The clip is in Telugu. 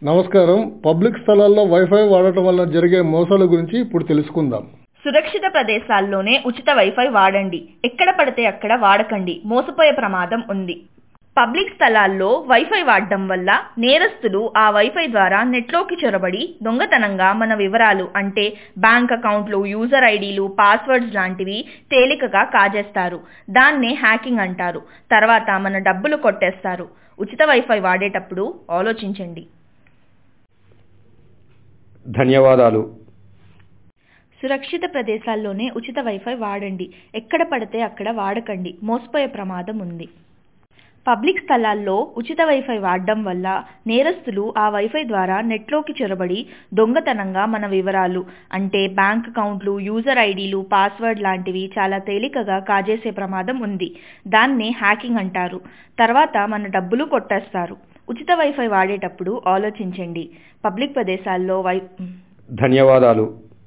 నమస్కారం పబ్లిక్ స్థలాల్లో వైఫై వాడటం వల్ల జరిగే మోసాల గురించి ఇప్పుడు తెలుసుకుందాం సురక్షిత ప్రదేశాల్లోనే ఉచిత వైఫై వాడండి ఎక్కడ పడితే అక్కడ వాడకండి మోసపోయే ప్రమాదం ఉంది పబ్లిక్ స్థలాల్లో వైఫై వాడడం వల్ల నేరస్తులు ఆ వైఫై ద్వారా నెట్లోకి చొరబడి దొంగతనంగా మన వివరాలు అంటే బ్యాంక్ అకౌంట్లు యూజర్ ఐడీలు పాస్వర్డ్స్ లాంటివి తేలికగా కాజేస్తారు దాన్నే హ్యాకింగ్ అంటారు తర్వాత మన డబ్బులు కొట్టేస్తారు ఉచిత వైఫై వాడేటప్పుడు ఆలోచించండి ధన్యవాదాలు సురక్షిత ప్రదేశాల్లోనే ఉచిత వైఫై వాడండి ఎక్కడ పడితే అక్కడ వాడకండి మోసపోయే ప్రమాదం ఉంది పబ్లిక్ స్థలాల్లో ఉచిత వైఫై వాడడం వల్ల నేరస్తులు ఆ వైఫై ద్వారా నెట్లోకి చొరబడి దొంగతనంగా మన వివరాలు అంటే బ్యాంక్ అకౌంట్లు యూజర్ ఐడీలు పాస్వర్డ్ లాంటివి చాలా తేలికగా కాజేసే ప్రమాదం ఉంది దాన్నే హ్యాకింగ్ అంటారు తర్వాత మన డబ్బులు కొట్టేస్తారు ఉచిత వైఫై వాడేటప్పుడు ఆలోచించండి పబ్లిక్ ప్రదేశాల్లో వై ధన్యవాదాలు